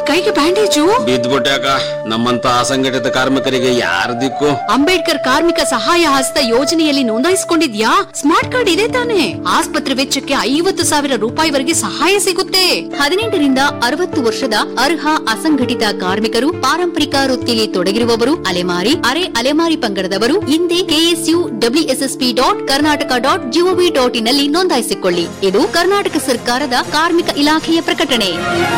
ಕೈಗೆ ಬ್ಯಾಂಡೇಜು ಬಿದ್ದ್ಬಿಟ್ಟಾಕ ನಮ್ಮಂತ ಅಸಂಘಟಿತ ಕಾರ್ಮಿಕರಿಗೆ ಯಾರ ದಿಕ್ಕು ಅಂಬೇಡ್ಕರ್ ಕಾರ್ಮಿಕ ಸಹಾಯ ಹಸ್ತ ಯೋಜನೆಯಲ್ಲಿ ನೋಂದಾಯಿಸಿಕೊಂಡಿದ್ಯಾ ಸ್ಮಾರ್ಟ್ ಕಾರ್ಡ್ ಇದೆ ತಾನೆ ಆಸ್ಪತ್ರೆ ವೆಚ್ಚಕ್ಕೆ ಐವತ್ತು ಸಾವಿರ ರೂಪಾಯಿವರೆಗೆ ಸಹಾಯ ಸಿಗುತ್ತೆ ಹದಿನೆಂಟರಿಂದ ಅರವತ್ತು ವರ್ಷದ ಅರ್ಹ ಅಸಂಘಟಿತ ಕಾರ್ಮಿಕರು ಪಾರಂಪರಿಕ ವೃತ್ತಿಯಲ್ಲಿ ತೊಡಗಿರುವವರು ಅಲೆಮಾರಿ ಅರೆ ಅಲೆಮಾರಿ ಪಂಗಡದವರು ಹಿಂದೆ KSU WSSP dot Karnataka dot GOV dot in ನಲ್ಲಿ ನೋಂದಾಯಿಸಿಕೊಳ್ಳಿ ಇದು ಕರ್ನಾಟಕ ಸರ್ಕಾರದ ಕಾರ್ಮಿಕ ಇಲಾಖೆಯ ಪ್ರಕಟಣೆ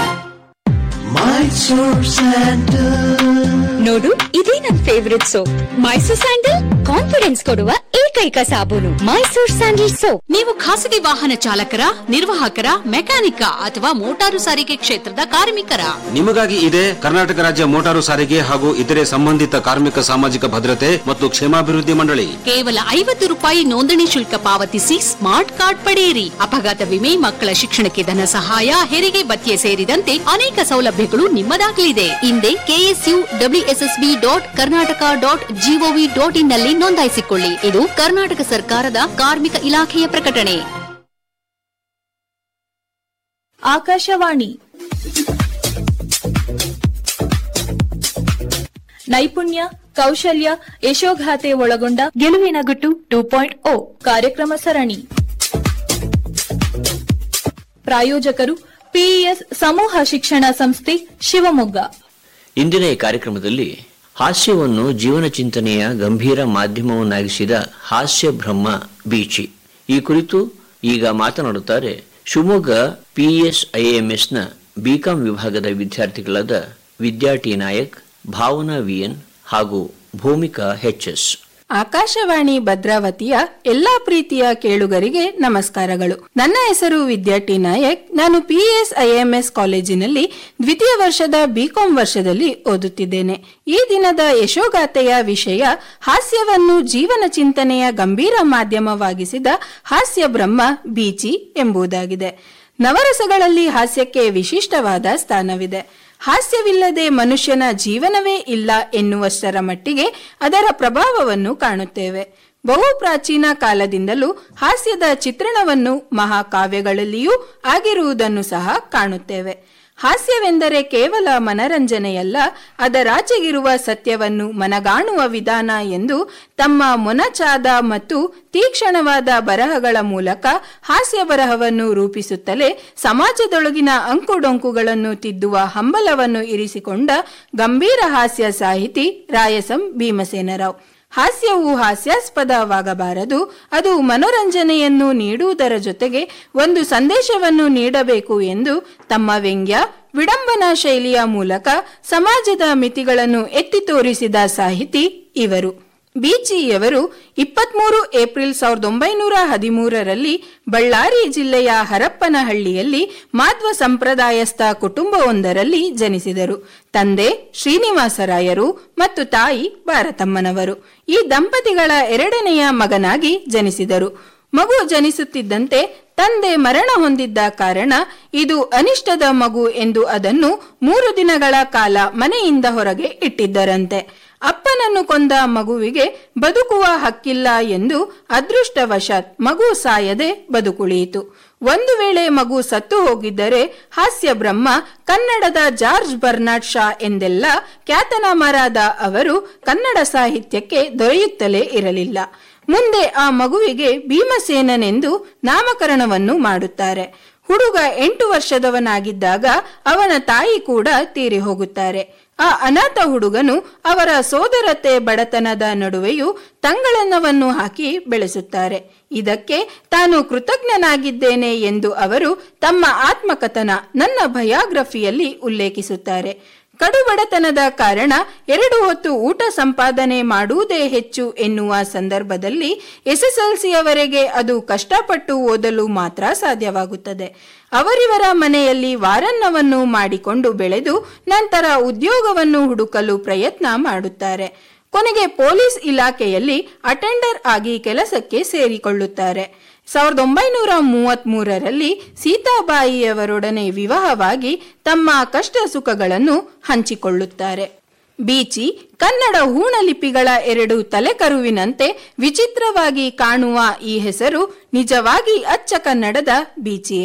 ನೋಡು ಇದೇ ನನ್ favourite soap Mysore sandal confidence ಕೊಡುವ ಏಕೈಕ ಸಾಬೂನು ಮೈಸೂರ್ ಸ್ಯಾಂಡಲ್ ಸೋಪ್ ನೀವು ಖಾಸಗಿ ವಾಹನ ಚಾಲಕರ ನಿರ್ವಾಹಕರ ಮೆಕ್ಯಾನಿಕ ಅಥವಾ ಮೋಟಾರು ಸಾರಿಗೆ ಕ್ಷೇತ್ರದ ಕಾರ್ಮಿಕರ ನಿಮಗಾಗಿ ಇದೆ ಕರ್ನಾಟಕ ರಾಜ್ಯ ಮೋಟಾರು ಸಾರಿಗೆ ಹಾಗೂ ಇತರೆ ಸಂಬಂಧಿತ ಕಾರ್ಮಿಕ ಸಾಮಾಜಿಕ ಭದ್ರತೆ ಮತ್ತು ಕ್ಷೇಮಾಭಿವೃದ್ಧಿ ಮಂಡಳಿ ಕೇವಲ ಐವತ್ತು ರೂಪಾಯಿ ನೋಂದಣಿ ಶುಲ್ಕ ಪಾವತಿಸಿ ಸ್ಮಾರ್ಟ್ ಕಾರ್ಡ್ ಪಡೆಯಿರಿ ಅಪಘಾತ ವಿಮೆ ಮಕ್ಕಳ ಶಿಕ್ಷಣಕ್ಕೆ ಧನ ಸಹಾಯ ಹೆರಿಗೆ ಭತ್ಯೆ ಸೇರಿದಂತೆ ಅನೇಕ ಸೌಲಭ್ಯಗಳು ನಿಮ್ಮದಾಗಲಿದೆ ಹಿಂದೆ KSU WSSB dot Karnataka dot GOV dot in ನಲ್ಲಿ ನೋಂದಾಯಿಸಿಕೊಳ್ಳಿ ಇದು ಕರ್ನಾಟಕ ಸರ್ಕಾರದ ಕಾರ್ಮಿಕ ಇಲಾಖೆಯ ಪ್ರಕಟಣೆ ಆಕಾಶವಾಣಿ ನೈಪುಣ್ಯ ಕೌಶಲ್ಯ ಯಶೋಗಾಥೆ ಒಳಗೊಂಡ ಗೆಲುವಿನ ಗುಟ್ಟು ಟೂ ಪಾಯಿಂಟ್ ಓ ಕಾರ್ಯಕ್ರಮ ಸರಣಿ ಪ್ರಾಯೋಜಕರು ಪಿಇಎಸ್ ಸಮೂಹ ಶಿಕ್ಷಣ ಸಂಸ್ಥೆ ಶಿವಮೊಗ್ಗ ಇಂದಿನ ಈ ಕಾರ್ಯಕ್ರಮದಲ್ಲಿ ಹಾಸ್ಯವನ್ನು ಜೀವನ ಚಿಂತನೆಯ ಗಂಭೀರ ಮಾಧ್ಯಮವನ್ನಾಗಿಸಿದ ಹಾಸ್ಯ ಬ್ರಹ್ಮ ಬೀಚಿ ಈ ಕುರಿತು ಈಗ ಮಾತನಾಡುತ್ತಾರೆ ಶಿವಮೊಗ್ಗ ಪಿಎಸ್ಐಎಂಎಸ್ನ ಬಿಕಾಂ ವಿಭಾಗದ ವಿದ್ಯಾರ್ಥಿಗಳಾದ ವಿದ್ಯಾ ಟಿ ನಾಯಕ್ ಭಾವನಾ ವಿಎನ್ ಹಾಗೂ ಭೂಮಿಕಾ ಎಚ್ಎಸ್ ಆಕಾಶವಾಣಿ ಭದ್ರಾವತಿಯ ಎಲ್ಲಾ ಪ್ರೀತಿಯ ಕೇಳುಗರಿಗೆ ನಮಸ್ಕಾರಗಳು ನನ್ನ ಹೆಸರು ವಿದ್ಯಾ ಟಿ ನಾಯಕ್ ನಾನು ಪಿಎಸ್ ಐಎಂಎಸ್ ಕಾಲೇಜಿನಲ್ಲಿ ದ್ವಿತೀಯ ವರ್ಷದ ಬಿಕಾಂ ವರ್ಷದಲ್ಲಿ ಓದುತ್ತಿದ್ದೇನೆ ಈ ದಿನದ ಯಶೋಗಾಥೆಯ ವಿಷಯ ಹಾಸ್ಯವನ್ನು ಜೀವನ ಚಿಂತನೆಯ ಗಂಭೀರ ಮಾಧ್ಯಮವಾಗಿಸಿದ ಹಾಸ್ಯ ಬ್ರಹ್ಮ ಬೀಚಿ ಎಂಬುದಾಗಿದೆ ನವರಸಗಳಲ್ಲಿ ಹಾಸ್ಯಕ್ಕೆ ವಿಶಿಷ್ಟವಾದ ಸ್ಥಾನವಿದೆ ಹಾಸ್ಯವಿಲ್ಲದೆ ಮನುಷ್ಯನ ಜೀವನವೇ ಇಲ್ಲ ಎನ್ನುವಷ್ಟರ ಮಟ್ಟಿಗೆ ಅದರ ಪ್ರಭಾವವನ್ನು ಕಾಣುತ್ತೇವೆ ಬಹು ಪ್ರಾಚೀನ ಕಾಲದಿಂದಲೂ ಹಾಸ್ಯದ ಚಿತ್ರಣವನ್ನು ಮಹಾಕಾವ್ಯಗಳಲ್ಲಿಯೂ ಆಗಿರುವುದನ್ನು ಸಹ ಕಾಣುತ್ತೇವೆ ಹಾಸ್ಯವೆಂದರೆ ಕೇವಲ ಮನರಂಜನೆಯಲ್ಲ ಅದರಾಚೆಗಿರುವ ಸತ್ಯವನ್ನು ಮನಗಾಣುವ ವಿಧಾನ ಎಂದು ತಮ್ಮ ಮೊನಚಾದ ಮತ್ತು ತೀಕ್ಷ್ಣವಾದ ಬರಹಗಳ ಮೂಲಕ ಹಾಸ್ಯ ಬರಹವನ್ನು ರೂಪಿಸುತ್ತಲೇ ಸಮಾಜದೊಳಗಿನ ಅಂಕುಡೊಂಕುಗಳನ್ನು ತಿದ್ದುವ ಹಂಬಲವನ್ನು ಇರಿಸಿಕೊಂಡ ಗಂಭೀರ ಹಾಸ್ಯ ಸಾಹಿತಿ ರಾಯಸಂ ಭೀಮಸೇನರಾವ್ ಹಾಸ್ಯವು ಹಾಸ್ಯಾಸ್ಪದವಾಗಬಾರದು ಅದು ಮನೋರಂಜನೆಯನ್ನು ನೀಡುವುದರ ಜೊತೆಗೆ ಒಂದು ಸಂದೇಶವನ್ನು ನೀಡಬೇಕು ಎಂದು ತಮ್ಮ ವ್ಯಂಗ್ಯ ವಿಡಂಬನಾ ಶೈಲಿಯ ಮೂಲಕ ಸಮಾಜದ ಮಿತಿಗಳನ್ನು ಎತ್ತಿ ತೋರಿಸಿದ ಸಾಹಿತಿ ಇವರು ಬೀಚಿಯವರು ಇಪ್ಪತ್ಮೂರು ಏಪ್ರಿಲ್ ಸಾವಿರದ ಒಂಬೈನೂರ ಹದಿಮೂರರಲ್ಲಿ ಬಳ್ಳಾರಿ ಜಿಲ್ಲೆಯ ಹರಪ್ಪನಹಳ್ಳಿಯಲ್ಲಿ ಮಾಧ್ವ ಸಂಪ್ರದಾಯಸ್ಥ ಕುಟುಂಬವೊಂದರಲ್ಲಿ ಜನಿಸಿದರು ತಂದೆ ಶ್ರೀನಿವಾಸರಾಯರು ಮತ್ತು ತಾಯಿ ಭಾರತಮ್ಮನವರು ಈ ದಂಪತಿಗಳ ಎರಡನೆಯ ಮಗನಾಗಿ ಜನಿಸಿದರು ಮಗು ಜನಿಸುತ್ತಿದ್ದಂತೆ ತಂದೆ ಮರಣ ಹೊಂದಿದ್ದ ಕಾರಣ ಇದು ಅನಿಷ್ಟದ ಮಗು ಎಂದು ಅದನ್ನು ಮೂರು ದಿನಗಳ ಕಾಲ ಮನೆಯಿಂದ ಹೊರಗೆ ಇಟ್ಟಿದ್ದರಂತೆ ಅಪ್ಪನನ್ನು ಕೊಂದ ಮಗುವಿಗೆ ಬದುಕುವ ಹಕ್ಕಿಲ್ಲ ಎಂದು ಅದೃಷ್ಟವಶಾತ್ ಮಗು ಸಾಯದೆ ಬದುಕುಳಿಯಿತು ಒಂದು ವೇಳೆ ಮಗು ಸತ್ತು ಹೋಗಿದ್ದರೆ ಹಾಸ್ಯ ಬ್ರಹ್ಮ ಕನ್ನಡದ ಜಾರ್ಜ್ ಬರ್ನಾಡ್ ಶಾ ಎಂದೆಲ್ಲ ಖ್ಯಾತನಾಮರಾದ ಅವರು ಕನ್ನಡ ಸಾಹಿತ್ಯಕ್ಕೆ ದೊರೆಯುತ್ತಲೇ ಇರಲಿಲ್ಲ ಮುಂದೆ ಆ ಮಗುವಿಗೆ ಭೀಮಸೇನನೆಂದು ನಾಮಕರಣವನ್ನು ಮಾಡುತ್ತಾರೆ ಹುಡುಗ ಎಂಟು ವರ್ಷದವನಾಗಿದ್ದಾಗ ಅವನ ತಾಯಿ ಕೂಡ ತೀರಿ ಹೋಗುತ್ತಾರೆ ಆ ಅನಾಥ ಹುಡುಗನು ಅವರ ಸೋದರತೆ ಬಡತನದ ನಡುವೆಯೂ ತಂಗಳನ್ನವನ್ನು ಹಾಕಿ ಬೆಳೆಸುತ್ತಾರೆ ಇದಕ್ಕೆ ತಾನು ಕೃತಜ್ಞನಾಗಿದ್ದೇನೆ ಎಂದು ಅವರು ತಮ್ಮ ಆತ್ಮಕಥನ ನನ್ನ ಬಯೋಗ್ರಫಿಯಲ್ಲಿ ಉಲ್ಲೇಖಿಸುತ್ತಾರೆ ಕಡುಬಡತನದ ಕಾರಣ ಎರಡು ಹೊತ್ತು ಊಟ ಸಂಪಾದನೆ ಮಾಡುವುದೇ ಹೆಚ್ಚು ಎನ್ನುವ ಸಂದರ್ಭದಲ್ಲಿ ಎಸ್ಎಸ್ಎಲ್ಸಿಯವರೆಗೆ ಅದು ಕಷ್ಟಪಟ್ಟು ಓದಲು ಮಾತ್ರ ಸಾಧ್ಯವಾಗುತ್ತದೆ ಅವರಿವರ ಮನೆಯಲ್ಲಿ ವಾರನ್ನವನ್ನು ಮಾಡಿಕೊಂಡು ಬೆಳೆದು ನಂತರ ಉದ್ಯೋಗವನ್ನು ಹುಡುಕಲು ಪ್ರಯತ್ನ ಮಾಡುತ್ತಾರೆ ಕೊನೆಗೆ ಪೊಲೀಸ್ ಇಲಾಖೆಯಲ್ಲಿ ಅಟೆಂಡರ್ ಆಗಿ ಕೆಲಸಕ್ಕೆ ಸೇರಿಕೊಳ್ಳುತ್ತಾರೆ ಸಾವಿರದ ಒಂಬೈನೂರ ಮೂವತ್ತ್ ಮೂರರಲ್ಲಿ ಸೀತಾಬಾಯಿಯವರೊಡನೆ ವಿವಾಹವಾಗಿ ತಮ್ಮ ಕಷ್ಟ ಸುಖಗಳನ್ನು ಹಂಚಿಕೊಳ್ಳುತ್ತಾರೆ ಬೀಚಿ ಕನ್ನಡ ಹೂಣಲಿಪಿಗಳ ಎರಡು ತಲೆಕರುವಿನಂತೆ ವಿಚಿತ್ರವಾಗಿ ಕಾಣುವ ಈ ಹೆಸರು ನಿಜವಾಗಿ ಅಚ್ಚ ಕನ್ನಡದ ಬೀಚಿಯೇ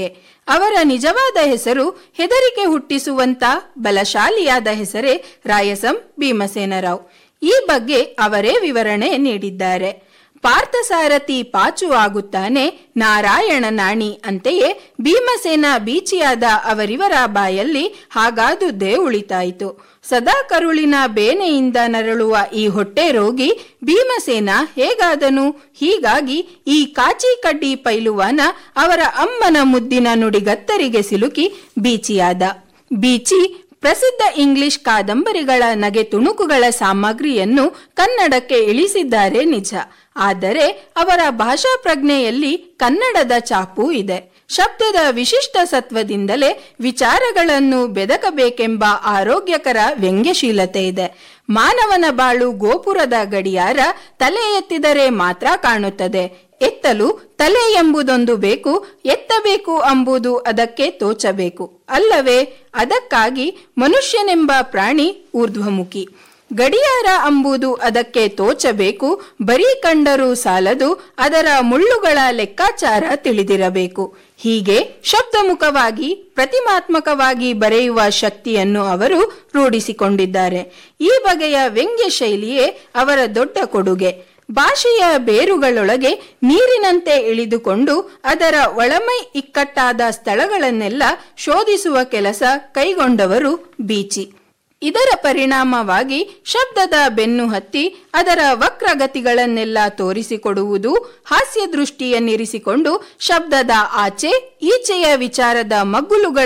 ಅವರ ನಿಜವಾದ ಹೆಸರು ಹೆದರಿಕೆ ಹುಟ್ಟಿಸುವಂತ ಬಲಶಾಲಿಯಾದ ಹೆಸರೇ ರಾಯಸಂ ಭೀಮಸೇನರಾವ್ ಈ ಬಗ್ಗೆ ಅವರೇ ವಿವರಣೆ ನೀಡಿದ್ದಾರೆ ಪಾರ್ಥಸಾರಥಿ ಪಾಚು ಆಗುತ್ತಾನೆ ನಾರಾಯಣ ನಾಣಿ ಅಂತೆಯೇ ಭೀಮಸೇನ ಬೀಚಿಯಾದ ಅವರಿವರ ಬಾಯಲ್ಲಿ ಹಾಗಾದುದೇ ಉಳಿತಾಯಿತು ಸದಾ ಕರುಳಿನ ಬೇನೆಯಿಂದ ನರಳುವ ಈ ಹೊಟ್ಟೆ ರೋಗಿ ಭೀಮಸೇನ ಹೇಗಾದನು ಹೀಗಾಗಿ ಈ ಕಾಚಿ ಕಡ್ಡಿ ಪೈಲುವಾನ ಅವರ ಅಮ್ಮನ ಮುದ್ದಿನ ನುಡಿಗತ್ತರಿಗೆ ಸಿಲುಕಿ ಬೀಚಿಯಾದ ಬೀಚಿ ಪ್ರಸಿದ್ಧ ಇಂಗ್ಲಿಷ್ ಕಾದಂಬರಿಗಳ ನಗೆ ತುಣುಕುಗಳ ಸಾಮಗ್ರಿಯನ್ನು ಕನ್ನಡಕ್ಕೆ ಇಳಿಸಿದ್ದಾರೆ ನಿಜ ಆದರೆ ಅವರ ಭಾಷಾ ಪ್ರಜ್ಞೆಯಲ್ಲಿ ಕನ್ನಡದ ಚಾಪು ಇದೆ ಶಬ್ದದ ವಿಶಿಷ್ಟ ಸತ್ವದಿಂದಲೇ ವಿಚಾರಗಳನ್ನು ಬೆದಕಬೇಕೆಂಬ ಆರೋಗ್ಯಕರ ವ್ಯಂಗ್ಯಶೀಲತೆ ಇದೆ ಮಾನವನ ಬಾಳು ಗೋಪುರದ ಗಡಿಯಾರ ತಲೆ ಎತ್ತಿದರೆ ಮಾತ್ರ ಕಾಣುತ್ತದೆ ಎತ್ತಲು ತಲೆ ಎಂಬುದೊಂದು ಬೇಕು ಎತ್ತಬೇಕು ಎಂಬುದು ಅದಕ್ಕೆ ತೋಚಬೇಕು ಅಲ್ಲವೇ ಅದಕ್ಕಾಗಿ ಮನುಷ್ಯನೆಂಬ ಪ್ರಾಣಿ ಊರ್ಧ್ವಮುಖಿ ಗಡಿಯಾರ ಎಂಬುದು ಅದಕ್ಕೆ ತೋಚಬೇಕು ಬರೀ ಕಂಡರೂ ಸಾಲದು ಅದರ ಮುಳ್ಳುಗಳ ಲೆಕ್ಕಾಚಾರ ತಿಳಿದಿರಬೇಕು ಹೀಗೆ ಶಬ್ದಮುಖವಾಗಿ ಪ್ರತಿಮಾತ್ಮಕವಾಗಿ ಬರೆಯುವ ಶಕ್ತಿಯನ್ನು ಅವರು ರೂಢಿಸಿಕೊಂಡಿದ್ದಾರೆ ಈ ಬಗೆಯ ವ್ಯಂಗ್ಯ ಶೈಲಿಯೇ ಅವರ ದೊಡ್ಡ ಕೊಡುಗೆ ಭಾಷೆಯ ಬೇರುಗಳೊಳಗೆ ನೀರಿನಂತೆ ಇಳಿದುಕೊಂಡು ಅದರ ಒಳಮೈ ಇಕ್ಕಟ್ಟಾದ ಸ್ಥಳಗಳನ್ನೆಲ್ಲ ಶೋಧಿಸುವ ಕೆಲಸ ಕೈಗೊಂಡವರು ಬೀಚಿ ಇದರ ಪರಿಣಾಮವಾಗಿ ಶಬ್ದದ ಬೆನ್ನು ಹತ್ತಿ ಅದರ ವಕ್ರಗತಿಗಳನ್ನೆಲ್ಲ ತೋರಿಸಿಕೊಡುವುದು ಹಾಸ್ಯ ದೃಷ್ಟಿಯನ್ನಿರಿಸಿಕೊಂಡು ಶಬ್ದದ ಆಚೆ ಈಚೆಯ ವಿಚಾರದ ಮಗ್ಗುಲುಗಳ